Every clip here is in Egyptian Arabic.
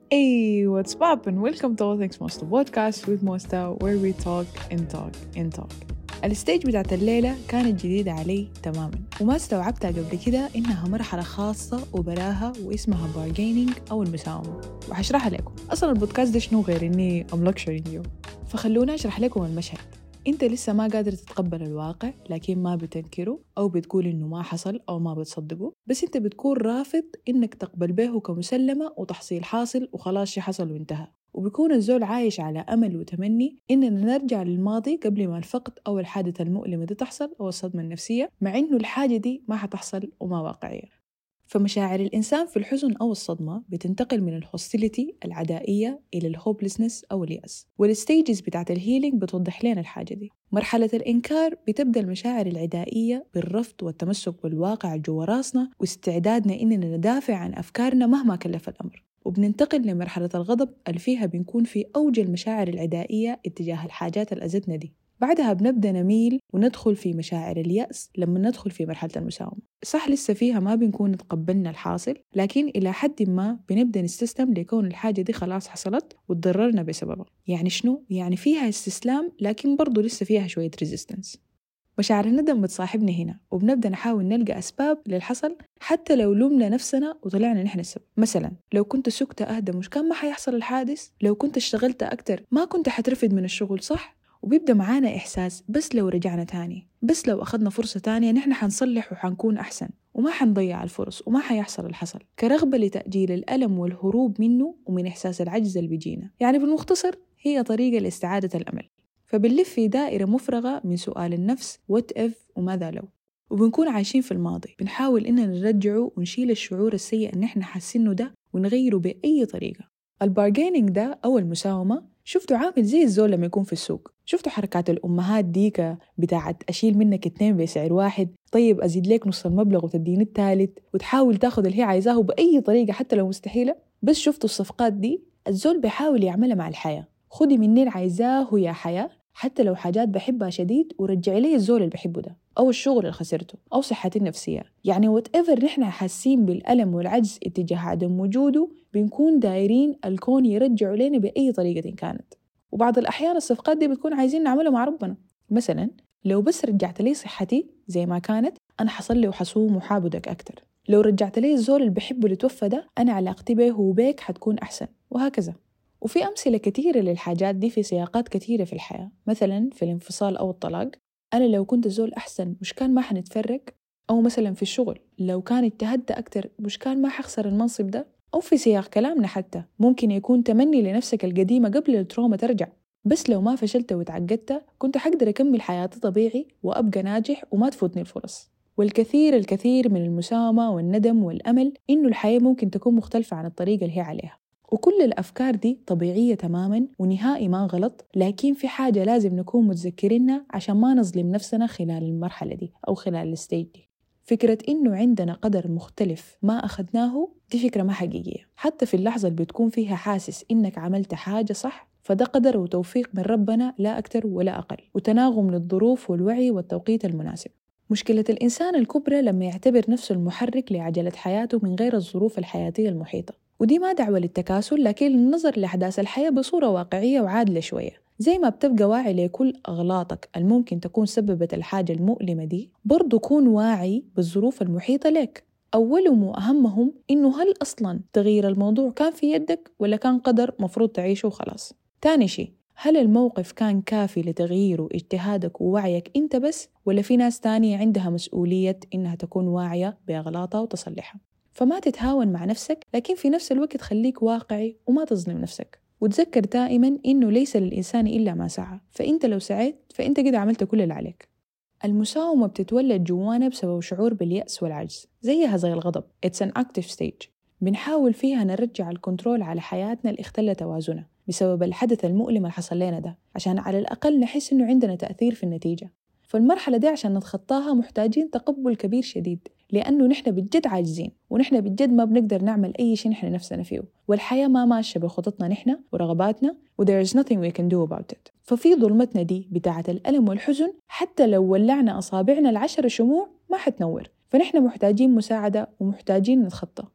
Hey, what's poppin'? Welcome to All Things Mosta podcast with Mosta where we talk and talk and talk. الستيج بتاعت الليلة كانت جديدة علي تماما وما استوعبتها قبل كده إنها مرحلة خاصة وبراها واسمها بارجينينج أو المساومة وحشرحها لكم أصلا البودكاست ده شنو غير إني I'm lecturing you فخلونا أشرح لكم المشهد انت لسه ما قادر تتقبل الواقع لكن ما بتنكره او بتقول انه ما حصل او ما بتصدقه بس انت بتكون رافض انك تقبل به كمسلمة وتحصيل حاصل وخلاص شي حصل وانتهى وبيكون الزول عايش على أمل وتمني إننا نرجع للماضي قبل ما الفقد أو الحادثة المؤلمة دي تحصل أو الصدمة النفسية مع إنه الحاجة دي ما حتحصل وما واقعية فمشاعر الإنسان في الحزن أو الصدمة بتنتقل من الهوستيليتي العدائية إلى الهوبلسنس أو اليأس والستيجز بتاعت الهيلينج بتوضح لنا الحاجة دي مرحلة الإنكار بتبدأ المشاعر العدائية بالرفض والتمسك بالواقع جوا راسنا واستعدادنا إننا ندافع عن أفكارنا مهما كلف الأمر وبننتقل لمرحلة الغضب اللي فيها بنكون في أوج المشاعر العدائية اتجاه الحاجات اللي أذتنا دي بعدها بنبدأ نميل وندخل في مشاعر اليأس لما ندخل في مرحلة المساومة صح لسه فيها ما بنكون تقبلنا الحاصل لكن إلى حد ما بنبدأ نستسلم لكون الحاجة دي خلاص حصلت وتضررنا بسببها يعني شنو؟ يعني فيها استسلام لكن برضو لسه فيها شوية ريزيستنس مشاعر الندم بتصاحبنا هنا وبنبدأ نحاول نلقى أسباب للحصل حتى لو لومنا نفسنا وطلعنا نحن السبب مثلا لو كنت سكت أهدى مش كان ما حيحصل الحادث لو كنت اشتغلت أكتر ما كنت حترفد من الشغل صح وبيبدأ معانا إحساس بس لو رجعنا تاني بس لو أخذنا فرصة تانية نحن حنصلح وحنكون أحسن وما حنضيع الفرص وما حيحصل الحصل كرغبة لتأجيل الألم والهروب منه ومن إحساس العجز اللي بيجينا يعني بالمختصر هي طريقة لاستعادة الأمل فبنلف في دائرة مفرغة من سؤال النفس وات إف وماذا لو وبنكون عايشين في الماضي بنحاول إننا نرجعه ونشيل الشعور السيء إن إحنا حاسينه ده ونغيره بأي طريقة البارجينينج ده أو المساومة شفته عامل زي الزول لما يكون في السوق شفتوا حركات الأمهات ديكا بتاعت أشيل منك اتنين بسعر واحد طيب أزيد لك نص المبلغ وتديني التالت وتحاول تاخد اللي هي عايزاه بأي طريقة حتى لو مستحيلة بس شفتوا الصفقات دي الزول بيحاول يعملها مع الحياة خدي مني اللي عايزاه يا حياة حتى لو حاجات بحبها شديد ورجعي لي الزول اللي بحبه ده أو الشغل اللي خسرته أو صحتي النفسية يعني وات ايفر نحن حاسين بالألم والعجز اتجاه عدم وجوده بنكون دايرين الكون يرجعه لنا بأي طريقة كانت وبعض الأحيان الصفقات دي بتكون عايزين نعملها مع ربنا مثلا لو بس رجعت لي صحتي زي ما كانت أنا حصل لي وحصوم وحابدك أكتر لو رجعت لي الزول اللي بحبه اللي توفى ده أنا علاقتي به وبيك حتكون أحسن وهكذا وفي أمثلة كثيرة للحاجات دي في سياقات كثيرة في الحياة مثلا في الانفصال أو الطلاق أنا لو كنت زول أحسن مش كان ما حنتفرق أو مثلا في الشغل لو كان اجتهدت أكتر مش كان ما حخسر المنصب ده أو في سياق كلامنا حتى ممكن يكون تمني لنفسك القديمة قبل التروما ترجع بس لو ما فشلت وتعقدت كنت حقدر أكمل حياتي طبيعي وأبقى ناجح وما تفوتني الفرص والكثير الكثير من المساومة والندم والأمل إنه الحياة ممكن تكون مختلفة عن الطريقة اللي هي عليها وكل الأفكار دي طبيعية تماما ونهائي ما غلط لكن في حاجة لازم نكون متذكرينها عشان ما نظلم نفسنا خلال المرحلة دي أو خلال الستيج دي فكرة إنه عندنا قدر مختلف ما أخذناه دي فكرة ما حقيقية حتى في اللحظة اللي بتكون فيها حاسس إنك عملت حاجة صح فده قدر وتوفيق من ربنا لا أكتر ولا أقل وتناغم للظروف والوعي والتوقيت المناسب مشكلة الإنسان الكبرى لما يعتبر نفسه المحرك لعجلة حياته من غير الظروف الحياتية المحيطة ودي ما دعوة للتكاسل لكن للنظر لأحداث الحياة بصورة واقعية وعادلة شوية زي ما بتبقى واعي لكل أغلاطك الممكن تكون سببت الحاجة المؤلمة دي برضو كون واعي بالظروف المحيطة لك أولهم وأهمهم إنه هل أصلا تغيير الموضوع كان في يدك ولا كان قدر مفروض تعيشه وخلاص تاني شيء هل الموقف كان كافي لتغييره اجتهادك ووعيك أنت بس ولا في ناس تانية عندها مسؤولية إنها تكون واعية بأغلاطها وتصلحها فما تتهاون مع نفسك لكن في نفس الوقت خليك واقعي وما تظلم نفسك وتذكر دائما إنه ليس للإنسان إلا ما سعى فأنت لو سعيت فأنت كده عملت كل اللي عليك المساومة بتتولد جوانا بسبب شعور باليأس والعجز زيها زي الغضب It's an active stage بنحاول فيها نرجع الكنترول على حياتنا اللي اختل توازنها بسبب الحدث المؤلم اللي حصل لنا ده عشان على الأقل نحس إنه عندنا تأثير في النتيجة فالمرحلة دي عشان نتخطاها محتاجين تقبل كبير شديد لأنه نحن بجد عاجزين ونحن بجد ما بنقدر نعمل أي شيء نحن نفسنا فيه والحياة ما ماشية بخططنا نحن ورغباتنا و there is nothing we can do about it ففي ظلمتنا دي بتاعة الألم والحزن حتى لو ولعنا أصابعنا العشر شموع ما حتنور فنحن محتاجين مساعدة ومحتاجين نتخطى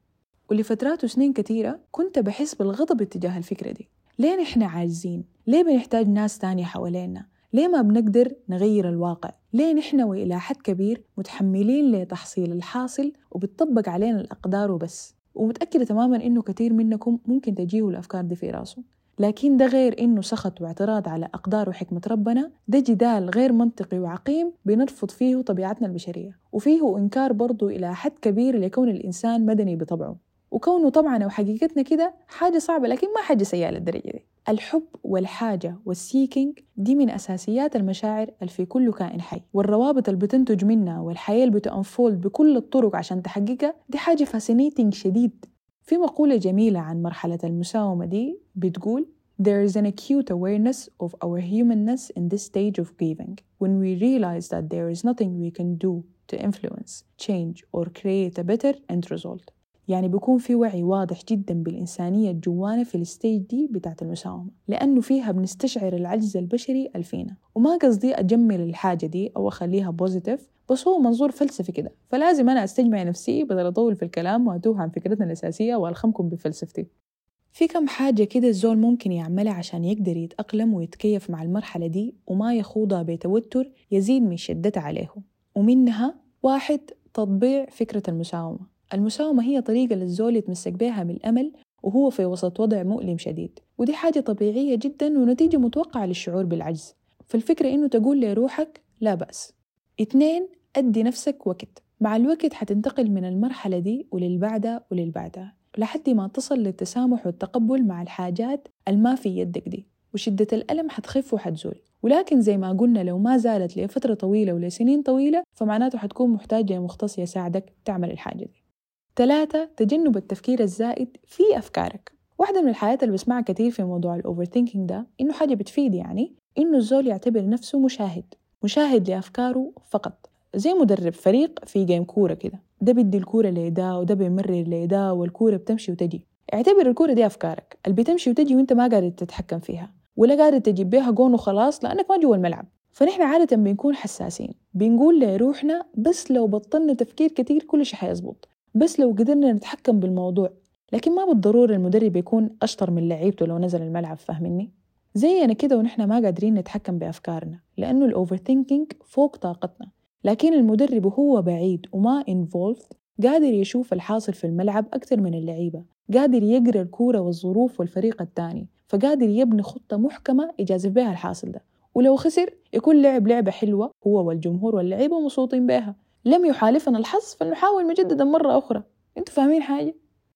ولفترات وسنين كثيرة كنت بحس بالغضب اتجاه الفكرة دي ليه نحن عاجزين؟ ليه بنحتاج ناس تانية حوالينا؟ ليه ما بنقدر نغير الواقع؟ ليه نحن وإلى حد كبير متحملين لتحصيل الحاصل وبتطبق علينا الأقدار وبس؟ ومتأكدة تماما إنه كثير منكم ممكن تجيه الأفكار دي في راسه لكن ده غير إنه سخط واعتراض على أقدار وحكمة ربنا ده جدال غير منطقي وعقيم بنرفض فيه طبيعتنا البشرية وفيه إنكار برضو إلى حد كبير لكون الإنسان مدني بطبعه وكونه طبعا وحقيقتنا كده حاجة صعبة لكن ما حاجة سيئة للدرجة دي الحب والحاجة والسيكينج دي من أساسيات المشاعر اللي في كل كائن حي والروابط اللي بتنتج منها والحياة اللي بتأنفولد بكل الطرق عشان تحققها دي حاجة فاسينيتنج شديد في مقولة جميلة عن مرحلة المساومة دي بتقول There is an acute awareness of our humanness in this stage of grieving when we realize that there is nothing we can do to influence, change or create a better end result. يعني بيكون في وعي واضح جدا بالإنسانية الجوانة في الستيج دي بتاعت المساومة لأنه فيها بنستشعر العجز البشري الفينا وما قصدي أجمل الحاجة دي أو أخليها بوزيتيف بس هو منظور فلسفي كده فلازم أنا أستجمع نفسي بدل أطول في الكلام وأتوه عن فكرتنا الأساسية وألخمكم بفلسفتي في كم حاجة كده الزول ممكن يعملها عشان يقدر يتأقلم ويتكيف مع المرحلة دي وما يخوضها بتوتر يزيد من شدتها عليه ومنها واحد تطبيع فكرة المساومة المساومة هي طريقة للزول يتمسك بها من الأمل وهو في وسط وضع مؤلم شديد ودي حاجة طبيعية جدا ونتيجة متوقعة للشعور بالعجز فالفكرة إنه تقول لروحك لا بأس اتنين أدي نفسك وقت مع الوقت حتنتقل من المرحلة دي وللبعدها وللبعدها لحد ما تصل للتسامح والتقبل مع الحاجات الما في يدك دي وشدة الألم حتخف وحتزول ولكن زي ما قلنا لو ما زالت لفترة طويلة ولسنين طويلة فمعناته حتكون محتاج لمختص يساعدك تعمل الحاجة دي ثلاثة تجنب التفكير الزائد في أفكارك واحدة من الحاجات اللي بسمعها كثير في موضوع الأوفر ثينكينج ده إنه حاجة بتفيد يعني إنه الزول يعتبر نفسه مشاهد مشاهد لأفكاره فقط زي مدرب فريق في جيم كورة كده ده بيدي الكورة لده وده بيمرر لده والكورة بتمشي وتجي اعتبر الكورة دي أفكارك اللي بتمشي وتجي وانت ما قادر تتحكم فيها ولا قادر تجيب بيها جون وخلاص لأنك ما جوا الملعب فنحن عادة بنكون حساسين بنقول لروحنا بس لو بطلنا تفكير كتير كل شيء حيزبط بس لو قدرنا نتحكم بالموضوع لكن ما بالضرورة المدرب يكون أشطر من لعيبته لو نزل الملعب فاهمني؟ زينا كده ونحن ما قادرين نتحكم بأفكارنا لأنه الأوفر ثينكينج فوق طاقتنا لكن المدرب وهو بعيد وما انفولد قادر يشوف الحاصل في الملعب أكثر من اللعيبة قادر يقرأ الكورة والظروف والفريق الثاني فقادر يبني خطة محكمة يجازف بها الحاصل ده ولو خسر يكون لعب لعبة حلوة هو والجمهور واللعيبة مبسوطين بها لم يحالفنا الحظ فلنحاول مجددا مرة أخرى انتوا فاهمين حاجة؟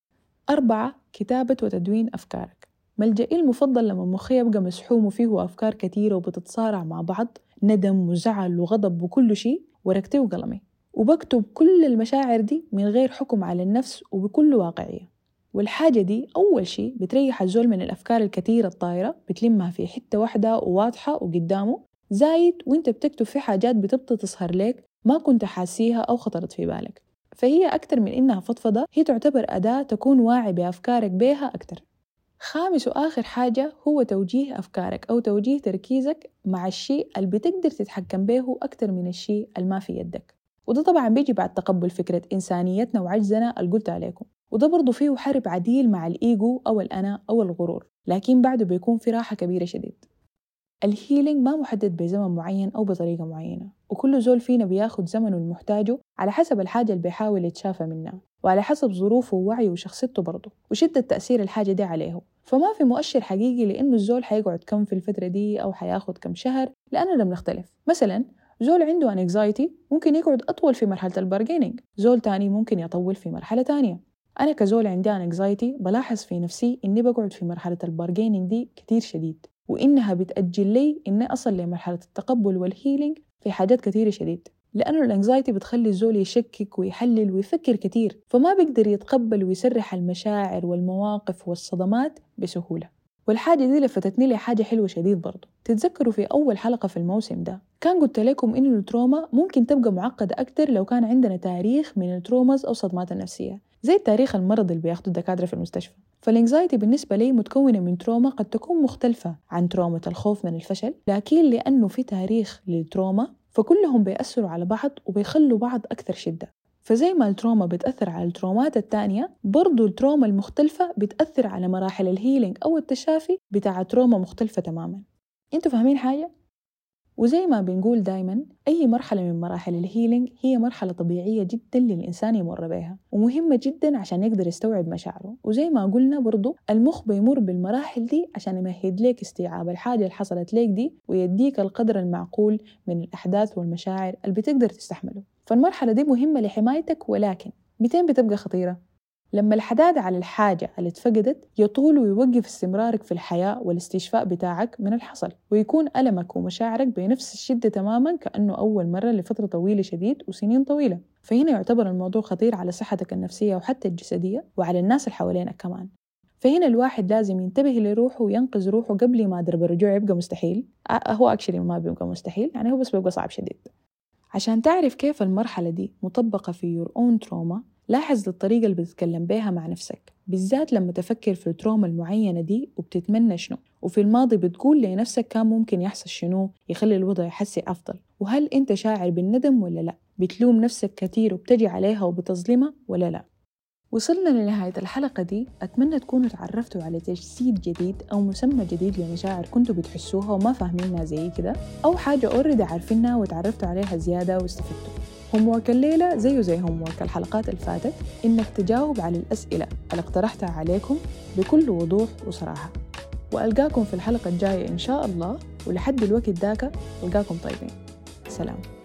أربعة كتابة وتدوين أفكارك ملجئي المفضل لما مخي يبقى مسحوم وفيه أفكار كثيرة وبتتصارع مع بعض ندم وزعل وغضب وكل شيء ورقتي وقلمي وبكتب كل المشاعر دي من غير حكم على النفس وبكل واقعية والحاجة دي أول شيء بتريح الزول من الأفكار الكثيرة الطايرة بتلمها في حتة واحدة وواضحة وقدامه زايد وانت بتكتب في حاجات بتبطى تظهر لك ما كنت حاسيها أو خطرت في بالك فهي أكتر من إنها فضفضة هي تعتبر أداة تكون واعي بأفكارك بيها أكتر خامس وآخر حاجة هو توجيه أفكارك أو توجيه تركيزك مع الشيء اللي بتقدر تتحكم به أكتر من الشيء اللي ما في يدك وده طبعا بيجي بعد تقبل فكرة إنسانيتنا وعجزنا اللي قلت عليكم وده برضو فيه حرب عديل مع الإيجو أو الأنا أو الغرور لكن بعده بيكون في راحة كبيرة شديد الهيلينج ما محدد بزمن معين أو بطريقة معينة وكل زول فينا بياخد زمنه المحتاجه على حسب الحاجة اللي بيحاول يتشافى منها وعلى حسب ظروفه ووعيه وشخصيته برضه وشدة تأثير الحاجة دي عليه فما في مؤشر حقيقي لأنه الزول حيقعد كم في الفترة دي أو حياخد كم شهر لأننا بنختلف مثلا زول عنده انكزايتي ممكن يقعد أطول في مرحلة البارجينينج زول تاني ممكن يطول في مرحلة تانية أنا كزول عندي انكزايتي بلاحظ في نفسي إني بقعد في مرحلة البارجينينج دي كتير شديد وإنها بتأجل لي إني أصل لمرحلة التقبل والهيلينج في حاجات كثيرة شديد لأنه الانكزايتي بتخلي الزول يشكك ويحلل ويفكر كتير فما بيقدر يتقبل ويسرح المشاعر والمواقف والصدمات بسهولة والحاجة دي لفتتني لي حاجة حلوة شديد برضو تتذكروا في أول حلقة في الموسم ده كان قلت لكم إنه التروما ممكن تبقى معقدة أكتر لو كان عندنا تاريخ من التروماز أو الصدمات النفسية زي التاريخ المرض اللي بياخده الدكاترة في المستشفى فالانكزايتي بالنسبة لي متكونة من تروما قد تكون مختلفة عن تروما الخوف من الفشل لكن لأنه في تاريخ للتروما فكلهم بيأثروا على بعض وبيخلوا بعض أكثر شدة فزي ما التروما بتأثر على الترومات التانية برضو التروما المختلفة بتأثر على مراحل الهيلينج أو التشافي بتاع تروما مختلفة تماما انتوا فاهمين حاجة؟ وزي ما بنقول دايما أي مرحلة من مراحل الهيلينج هي مرحلة طبيعية جدا للإنسان يمر بها ومهمة جدا عشان يقدر يستوعب مشاعره وزي ما قلنا برضو المخ بيمر بالمراحل دي عشان يمهد لك استيعاب الحاجة اللي حصلت لك دي ويديك القدر المعقول من الأحداث والمشاعر اللي بتقدر تستحمله فالمرحلة دي مهمة لحمايتك ولكن متين بتبقى خطيرة لما الحداد على الحاجة اللي اتفقدت يطول ويوقف استمرارك في الحياة والاستشفاء بتاعك من الحصل ويكون ألمك ومشاعرك بنفس الشدة تماما كأنه أول مرة لفترة طويلة شديد وسنين طويلة فهنا يعتبر الموضوع خطير على صحتك النفسية وحتى الجسدية وعلى الناس اللي حوالينك كمان فهنا الواحد لازم ينتبه لروحه وينقذ روحه قبل ما درب الرجوع يبقى مستحيل هو أكشلي ما بيبقى مستحيل يعني هو بس بيبقى صعب شديد عشان تعرف كيف المرحلة دي مطبقة في your own trauma لاحظ الطريقة اللي بتتكلم بيها مع نفسك بالذات لما تفكر في التروما المعينة دي وبتتمنى شنو وفي الماضي بتقول لنفسك كان ممكن يحصل شنو يخلي الوضع يحسي أفضل وهل أنت شاعر بالندم ولا لا بتلوم نفسك كثير وبتجي عليها وبتظلمها ولا لا وصلنا لنهاية الحلقة دي أتمنى تكونوا تعرفتوا على تجسيد جديد أو مسمى جديد لمشاعر كنتوا بتحسوها وما فاهمينها زي كده أو حاجة أوريدي عارفينها وتعرفتوا عليها زيادة واستفدتوا هوم الليلة زيه زي هوم الحلقات اللي فاتت إنك تجاوب على الأسئلة اللي اقترحتها عليكم بكل وضوح وصراحة وألقاكم في الحلقة الجاية إن شاء الله ولحد الوقت ذاك ألقاكم طيبين سلام